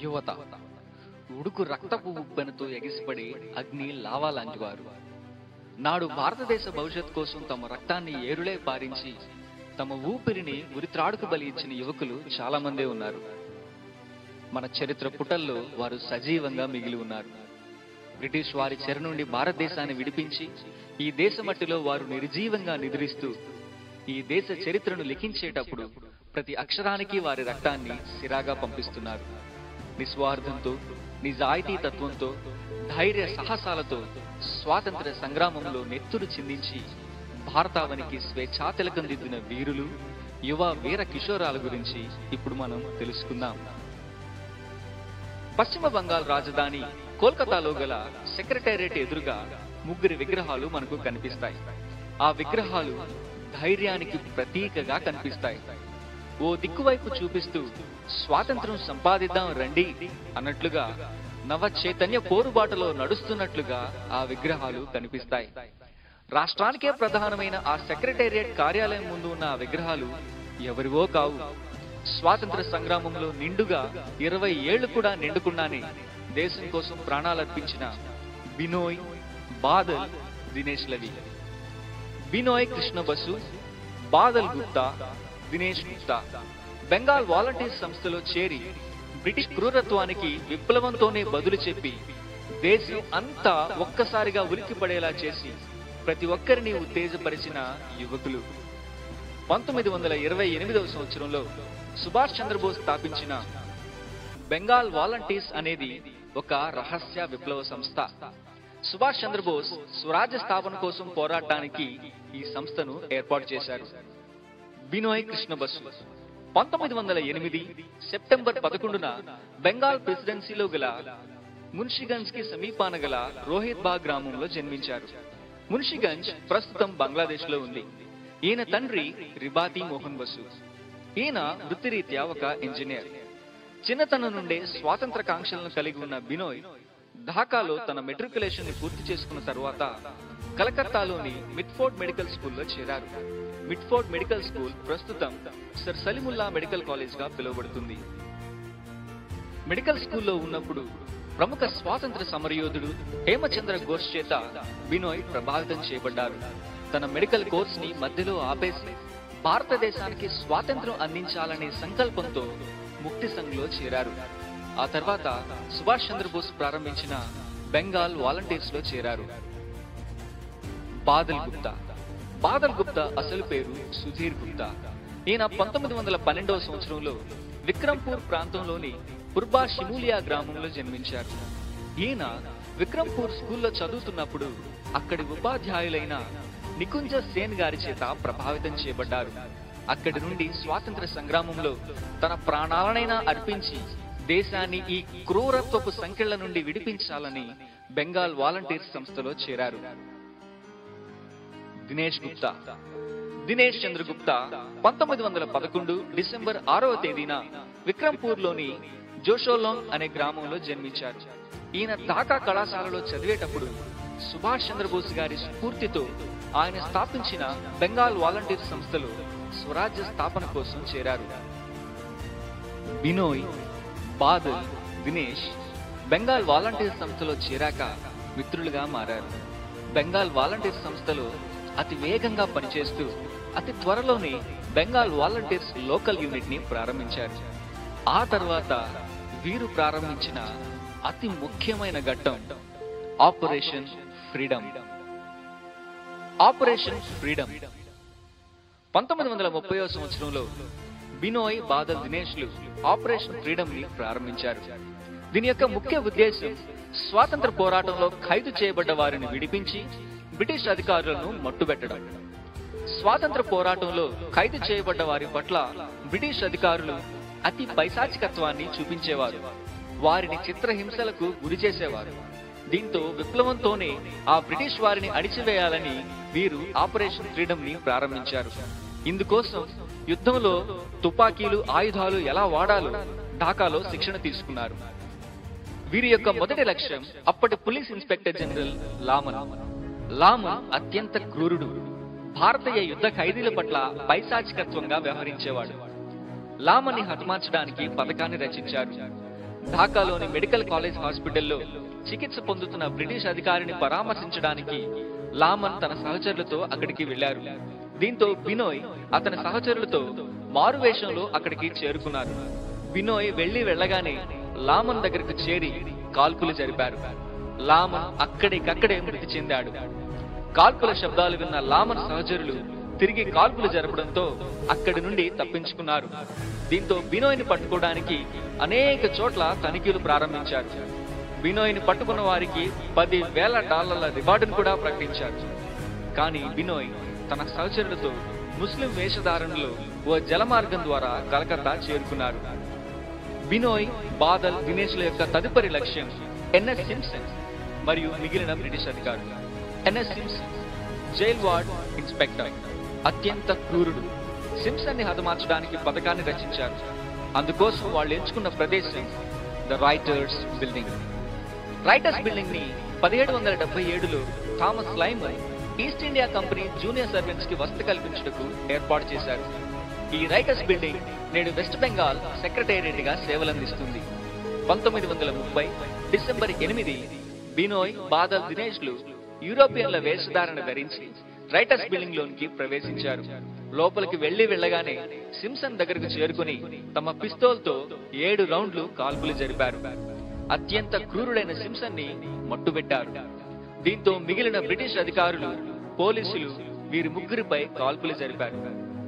యువత ఉడుకు రక్తపు ఉబ్బెనతో ఎగిసిపడి అగ్ని లావా లాంటివారు నాడు భారతదేశ భవిష్యత్ కోసం తమ రక్తాన్ని ఏరులే పారించి తమ ఊపిరిని ఉరిత్రాడుకు బలి ఇచ్చిన యువకులు చాలా మందే ఉన్నారు మన చరిత్ర పుటల్లో వారు సజీవంగా మిగిలి ఉన్నారు బ్రిటిష్ వారి చెర నుండి భారతదేశాన్ని విడిపించి ఈ దేశ మట్టిలో వారు నిర్జీవంగా నిద్రిస్తూ ఈ దేశ చరిత్రను లిఖించేటప్పుడు ప్రతి అక్షరానికి వారి రక్తాన్ని సిరాగా పంపిస్తున్నారు నిస్వార్థంతో నిజాయితీ తత్వంతో ధైర్య సాహసాలతో స్వాతంత్ర సంగ్రామంలో నెత్తురు చిందించి భారతావనికి స్వేచ్ఛాతిలకం దిద్దిన వీరులు యువ వీర కిషోరాల గురించి ఇప్పుడు మనం తెలుసుకుందాం పశ్చిమ బంగాల్ రాజధాని కోల్కతాలో గల సెక్రటేరియట్ ఎదురుగా ముగ్గురి విగ్రహాలు మనకు కనిపిస్తాయి ఆ విగ్రహాలు ధైర్యానికి ప్రతీకగా కనిపిస్తాయి ఓ దిక్కువైపు చూపిస్తూ స్వాతంత్రం సంపాదిద్దాం రండి అన్నట్లుగా నవ చైతన్య పోరుబాటలో నడుస్తున్నట్లుగా ఆ విగ్రహాలు కనిపిస్తాయి రాష్ట్రానికే ప్రధానమైన ఆ సెక్రటేరియట్ కార్యాలయం ముందు ఉన్న ఆ విగ్రహాలు ఎవరివో కావు స్వాతంత్ర సంగ్రామంలో నిండుగా ఇరవై ఏళ్లు కూడా నిండుకున్నానే దేశం కోసం ప్రాణాలర్పించిన బినోయ్ బాదల్ దినేష్ లవి బినోయ్ కృష్ణ బసు బాదల్ గుప్తా దినేష్ గుప్తా బెంగాల్ వాలంటీర్ సంస్థలో చేరి బ్రిటిష్ క్రూరత్వానికి విప్లవంతోనే బదులు చెప్పి దేశం అంతా ఒక్కసారిగా ఉలిక్కిపడేలా చేసి ప్రతి ఒక్కరిని ఉత్తేజపరిచిన యువకులు పంతొమ్మిది వందల ఇరవై ఎనిమిదవ సంవత్సరంలో సుభాష్ చంద్రబోస్ స్థాపించిన బెంగాల్ వాలంటీర్స్ అనేది ఒక రహస్య విప్లవ సంస్థ సుభాష్ చంద్రబోస్ స్వరాజ్య స్థాపన కోసం పోరాటానికి ఈ సంస్థను ఏర్పాటు చేశారు బినోయ్ కృష్ణ బసు పంతొమ్మిది వందల ఎనిమిది సెప్టెంబర్ పదకొండున బెంగాల్ ప్రెసిడెన్సీలో గల మున్షిగంజ్ కి సమీపాన గల రోహిత్ బాగ్ గ్రామంలో జన్మించారు మున్షిగంజ్ ప్రస్తుతం బంగ్లాదేశ్ లో ఉంది ఈయన తండ్రి రిబాతి మోహన్ బసు ఈయన వృత్తిరీత్యా ఒక ఇంజనీర్ చిన్నతనం నుండే స్వాతంత్ర కాంక్షలను కలిగి ఉన్న బినోయ్ ఢాకాలో తన మెట్రికులేషన్ ని పూర్తి చేసుకున్న తరువాత కలకత్తాలోని మిట్ఫోర్డ్ మెడికల్ స్కూల్లో చేరారు మిట్ఫోర్డ్ మెడికల్ స్కూల్ ప్రస్తుతం సర్ సలిముల్లా మెడికల్ కాలేజ్ గా పిలువబడుతుంది మెడికల్ స్కూల్లో ఉన్నప్పుడు ప్రముఖ స్వాతంత్ర సమరయోధుడు హేమచంద్ర ఘోష్ చేత బినోయ్ ప్రభావితం చేయబడ్డారు తన మెడికల్ కోర్స్ ని మధ్యలో ఆపేసి భారతదేశానికి స్వాతంత్రం అందించాలనే సంకల్పంతో ముక్తి సంఘ్లో చేరారు ఆ తర్వాత సుభాష్ చంద్రబోస్ ప్రారంభించిన బెంగాల్ వాలంటీర్స్ లో చేరారు బాదల్ గుప్తా బాదల్ గుప్తా అసలు పేరు సుధీర్ గుప్తా ఈయన పంతొమ్మిది వందల పన్నెండవ సంవత్సరంలో విక్రంపూర్ ప్రాంతంలోని పుర్బా షిమూలియా గ్రామంలో జన్మించారు ఈయన విక్రంపూర్ స్కూల్లో చదువుతున్నప్పుడు అక్కడి ఉపాధ్యాయులైన నికుంజ సేన్ గారి చేత ప్రభావితం చేయబడ్డారు అక్కడి నుండి స్వాతంత్ర సంగ్రామంలో తన ప్రాణాలనైనా అర్పించి దేశాన్ని ఈ క్రూరత్వపు సంఖ్యల నుండి విడిపించాలని బెంగాల్ వాలంటీర్స్ సంస్థలో చేరారు దినేష్ గుప్తా దినేష్ చంద్ర గుప్తా పంతొమ్మిది వందల పదకొండు డిసెంబర్ ఆరవ తేదీన విక్రంపూర్ లోని జోషోలోంగ్ అనే గ్రామంలో జన్మించారు ఈయన ఢాకా కళాశాలలో చదివేటప్పుడు సుభాష్ చంద్రబోస్ గారి స్ఫూర్తితో ఆయన స్థాపించిన బెంగాల్ వాలంటీర్ సంస్థలో స్వరాజ్య స్థాపన కోసం చేరారు బినోయ్ బాదల్ దినేష్ బెంగాల్ వాలంటీర్ సంస్థలో చేరాక మిత్రులుగా మారారు బెంగాల్ వాలంటీర్ సంస్థలో అతి వేగంగా పనిచేస్తూ అతి త్వరలోనే బెంగాల్ వాలంటీర్స్ లోకల్ యూనిట్ ని ప్రారంభించారు ఆ తర్వాత వీరు ప్రారంభించిన అతి ముఖ్యమైన ఘట్టం ఆపరేషన్ ఫ్రీడమ్ ఆపరేషన్ ఫ్రీడమ్ పంతొమ్మిది వందల ముప్పై సంవత్సరంలో బినోయ్ బాదల్ దినేష్లు ఆపరేషన్ ఫ్రీడమ్ ని ప్రారంభించారు దీని యొక్క ముఖ్య ఉద్దేశం స్వాతంత్ర పోరాటంలో ఖైదు చేయబడ్డ వారిని విడిపించి బ్రిటిష్ అధికారులను మట్టుబెట్టడం స్వాతంత్ర పోరాటంలో ఖైదు చేయబడ్డ వారి పట్ల బ్రిటిష్ అధికారులు అతి పైశాచికత్వాన్ని చూపించేవారు వారిని చిత్రహింసలకు గురి చేసేవారు దీంతో విప్లవంతోనే ఆ బ్రిటిష్ వారిని అణిచివేయాలని వీరు ఆపరేషన్ ఫ్రీడమ్ ని ప్రారంభించారు ఇందుకోసం యుద్ధంలో తుపాకీలు ఆయుధాలు ఎలా వాడాలో ఢాకాలో శిక్షణ తీసుకున్నారు వీరి యొక్క మొదటి లక్ష్యం అప్పటి police inspector general Lowman Lowman అత్యంత క్రూరుడు భారతీయ యుద్ధ ఖైదీల పట్ల పైశాచికత్వంగా వ్యవహరించేవాడు లామని హతమార్చడానికి పథకాన్ని రచించారు ఢాకాలోని మెడికల్ కాలేజ్ హాస్పిటల్లో చికిత్స పొందుతున్న బ్రిటిష్ అధికారిని పరామర్శించడానికి లామన్ తన సహచరులతో అక్కడికి వెళ్లారు దీంతో బినోయ్ అతని సహచరులతో మారువేషంలో అక్కడికి చేరుకున్నారు బినోయ్ వెళ్లి వెళ్ళగానే లామన్ దగ్గరకు చేరి కాల్పులు జరిపారు లామన్ అక్కడికక్కడే మృతి చెందాడు కాల్పుల శబ్దాలు విన్న లామన్ సహచరులు తిరిగి కాల్పులు జరపడంతో అక్కడి నుండి తప్పించుకున్నారు దీంతో బినోయ్ని పట్టుకోవడానికి అనేక చోట్ల తనిఖీలు ప్రారంభించారు బినోయ్ని పట్టుకున్న వారికి పది వేల డాలర్ల రివార్డును కూడా ప్రకటించారు కానీ బినోయ్ తన సహచరులతో ముస్లిం వేషధారణలో ఓ జలమార్గం ద్వారా కలకత్తా చేరుకున్నారు బినోయ్ బాదల్ దినేష్ల యొక్క తదుపరి లక్ష్యం ఎన్ఎస్ సింప్సన్ మరియు మిగిలిన బ్రిటిష్ అధికారులు NS Simpson jail ward inspector అత్యంత క్రూరుడు సింప్సన్ ని హతమార్చడానికి పథకాన్ని రచించారు అందుకోసం వాళ్ళు ఎంచుకున్న ప్రదేశం the writers building writers building ని పదిహేడు వందల డెబ్బై ఏడులో Thomas Lyman East India company junior servants కి వసతి కల్పించుటకు ఏర్పాటు చేశారు ఈ రైటర్స్ బిల్డింగ్ నేడు వెస్ట్ బెంగాల్ సెక్రటేరియట్ గా సేవలందిస్తుంది పంతొమ్మిది వందల ముప్పై డిసెంబర్ ఎనిమిది బినోయ్ బాదల్ దినేష్లు యూరోపియన్ల వేషధారణ ధరించి రైటర్స్ బిల్డింగ్ లోనికి ప్రవేశించారు లోపలికి వెళ్లి వెళ్ళగానే సింసన్ దగ్గరకు చేరుకుని తమ పిస్తోల్ తో ఏడు రౌండ్లు కాల్పులు జరిపారు అత్యంత క్రూరుడైన సింసన్ ని మట్టుబెట్టారు దీంతో మిగిలిన బ్రిటిష్ అధికారులు పోలీసులు వీరి ముగ్గురిపై కాల్పులు జరిపారు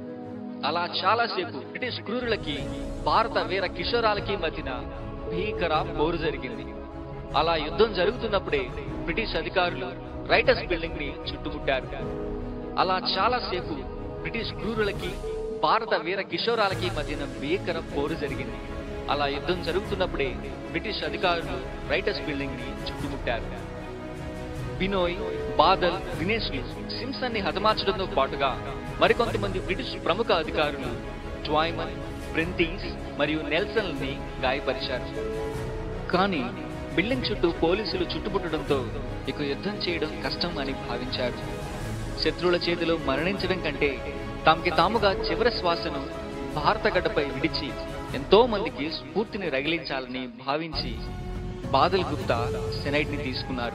అలా చాలాసేపు బ్రిటిష్ క్రూరులకి భారత వీర కిషోరాలకి మధ్యన భీకర పోరు జరిగింది అలా యుద్ధం జరుగుతున్నప్పుడే బ్రిటిష్ అధికారులు రైటర్స్ బిల్డింగ్ ని చుట్టుముట్టారు అలా చాలాసేపు బ్రిటిష్ క్రూరులకి భారత వీర కిషోరాలకి మధ్యన భీకర పోరు జరిగింది అలా యుద్ధం జరుగుతున్నప్పుడే బ్రిటిష్ అధికారులు రైటర్స్ బిల్డింగ్ ని చుట్టుముట్టారు బినోయ్ బాదల్ దినేష్లు సింసన్ ని హతమార్చడంతో పాటుగా మరికొంతమంది బ్రిటిష్ ప్రముఖ అధికారులు ట్వాయ్మన్ ప్రింటీస్ మరియు నెల్సన్ ని గాయపరిచారు కానీ బిల్డింగ్ చుట్టూ పోలీసులు చుట్టుముట్టడంతో ఇక యుద్ధం చేయడం కష్టం అని భావించారు శత్రువుల చేతిలో మరణించడం కంటే తమకి తాముగా చివరి శ్వాసను భారత గడ్డపై విడిచి ఎంతో మందికి స్ఫూర్తిని రగిలించాలని భావించి బాదల్ గుప్తా సెనైట్ ని తీసుకున్నారు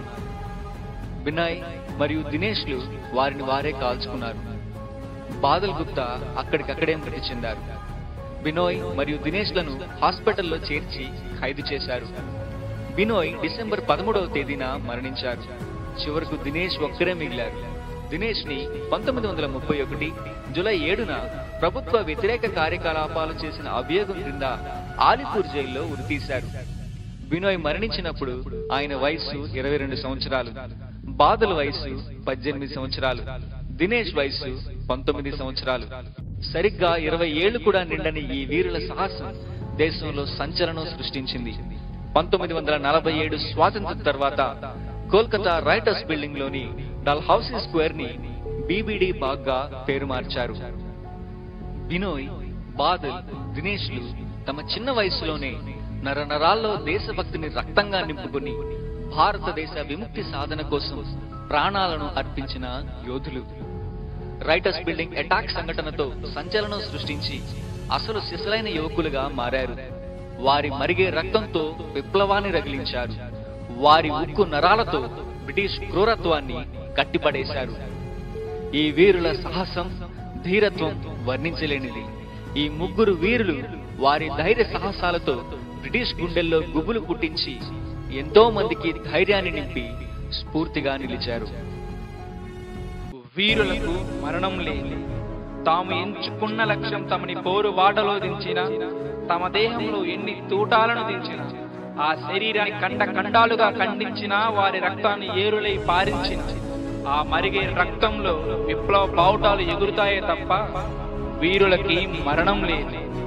వినయ్ మరియు దినేష్లు వారిని వారే కాల్చుకున్నారు బాదల్ గుప్తా అక్కడికక్కడే మృతి చెందారు బినోయ్ మరియు దినేష్లను హాస్పిటల్లో చేర్చి ఖైదు చేశారు బినోయ్ డిసెంబర్ పదమూడవ తేదీన మరణించారు చివరకు దినేష్ ఒక్కరే మిగిలారు దినేష్ ని పంతొమ్మిది వందల ముప్పై ఒకటి జూలై ఏడున ప్రభుత్వ వ్యతిరేక కార్యకలాపాలు చేసిన అభియోగం క్రింద ఆలిపూర్ జైల్లో ఉరితీశారు బినోయ్ మరణించినప్పుడు ఆయన వయస్సు ఇరవై రెండు సంవత్సరాలు బాదల వయస్సు పద్దెనిమిది సంవత్సరాలు దినేష్ వయస్సు పంతొమ్మిది సంవత్సరాలు సరిగ్గా ఇరవై ఏళ్లు కూడా నిండని ఈ వీరుల సాహసం దేశంలో సంచలనం సృష్టించింది పంతొమ్మిది వందల నలభై ఏడు స్వాతంత్ర్యం తర్వాత కోల్కతా రైటర్స్ బిల్డింగ్ లోని డల్ హౌసింగ్ స్క్వేర్ ని బీబీడీ బాగ్ గా పేరు మార్చారు బినోయ్ బాదల్ దినేష్లు తమ చిన్న వయసులోనే నరనరాల్లో దేశభక్తిని రక్తంగా నింపుకుని భారతదేశ విముక్తి సాధన కోసం ప్రాణాలను అర్పించిన యోధులు రైటర్స్ బిల్డింగ్ అటాక్ సంఘటనతో సంచలనం సృష్టించి అసలు సిసలైన యువకులుగా మారారు వారి మరిగే రక్తంతో విప్లవాన్ని రగిలించారు వారి ఉక్కు నరాలతో బ్రిటిష్ క్రూరత్వాన్ని కట్టిపడేశారు ఈ వీరుల సాహసం ధీరత్వం వర్ణించలేనిది ఈ ముగ్గురు వీరులు వారి ధైర్య సాహసాలతో బ్రిటిష్ గుండెల్లో గుబులు పుట్టించి ఎంతో మందికి ధైర్యాన్ని నింపి స్ఫూర్తిగా నిలిచారు వీరులకు మరణం లేదు తాము ఎంచుకున్న లక్ష్యం తమని పోరు బాటలో దించిన తమ దేహంలో ఎన్ని తూటాలను దించిన ఆ శరీరాన్ని కండ కండాలుగా ఖండించిన వారి రక్తాన్ని ఏరులై పారించిన ఆ మరిగే రక్తంలో విప్లవ బావుటాలు ఎగురుతాయే తప్ప వీరులకి మరణం లేదు